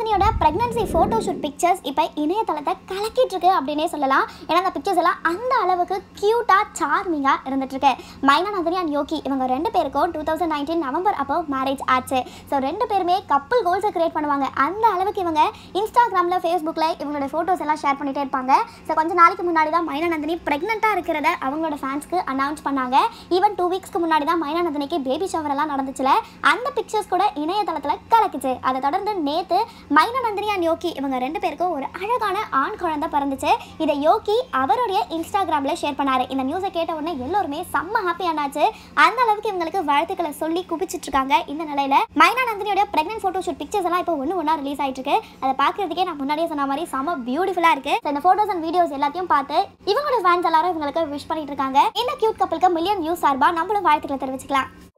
நந்தினியோட pregnancy photo shoot pictures இப்போ இணையதளத்தை கலக்கிட்டு இருக்கு அப்படின்னே சொல்லலாம் ஏன்னா அந்த பிக்சர்ஸ் எல்லாம் அந்த அளவுக்கு க்யூட்டாக சார்மிங்காக இருந்துட்டு இருக்கு மைனா நந்தினி அண்ட் யோகி இவங்க ரெண்டு பேருக்கும் டூ தௌசண்ட் நைன்டீன் நவம்பர் அப்போ மேரேஜ் ஆச்சு ஸோ ரெண்டு பேருமே கப்புள் கோல்ஸை கிரியேட் பண்ணுவாங்க அந்த அளவுக்கு இவங்க இன்ஸ்டாகிராமில் ஃபேஸ்புக்கில் இவங்களோட ஃபோட்டோஸ் எல்லாம் ஷேர் பண்ணிட்டே இருப்பாங்க ஸோ கொஞ்ச நாளைக்கு முன்னாடி தான் மைனா நந்தினி ப்ரெக்னெண்ட்டாக இருக்கிறத அவங்களோட ஃபேன்ஸ்க்கு அனௌன்ஸ் பண்ணாங்க ஈவன் டூ வீக்ஸ்க்கு முன்னாடி தான் மைனா நந்தினிக்கு பேபி ஷவர் எல்லாம் நடந்துச்சுல அந்த பிக்சர்ஸ் கூட இணையதளத்தில் கலக்குச்சு அதை தொடர்ந்து நேற்று மைனா நந்தினி அண்ட் யோகி இவங்க ரெண்டு பேருக்கும் ஒரு அழகான ஆண் குழந்தை பிறந்துச்சு இதை யோகி அவருடைய இன்ஸ்டாகிராமில் ஷேர் பண்ணாரு இந்த நியூஸை கேட்ட உடனே எல்லோருமே செம்ம ஹாப்பியானாச்சு அந்த அளவுக்கு இவங்களுக்கு வாழ்த்துக்களை சொல்லி குபிச்சிட்டு இருக்காங்க இந்த நிலையில மைனா நந்தினியோட பிரெக்னன்ட் ஃபோட்டோ ஷூட் பிக்சர்ஸ் எல்லாம் இப்போ ஒன்று ஒன்றா ரிலீஸ் ஆயிட்டு இருக்கு அதை பார்க்கறதுக்கே நான் முன்னாடியே சொன்ன மாதிரி செம்ம பியூட்டிஃபுல்லாக இருக்கு So, இந்த ஃபோட்டோஸ் அண்ட் வீடியோஸ் எல்லாத்தையும் பார்த்து இவங்களோட ஃபேன்ஸ் எல்லாரும் இவங்களுக்கு விஷ் பண்ணிட்டு இருக்காங்க இந்த கியூட் கப்பலுக்கு மில்லியன் வியூஸ் சார்பா நம்மளும் வாழ்த்துக்களை தெரிவிச்சுக்கலாம்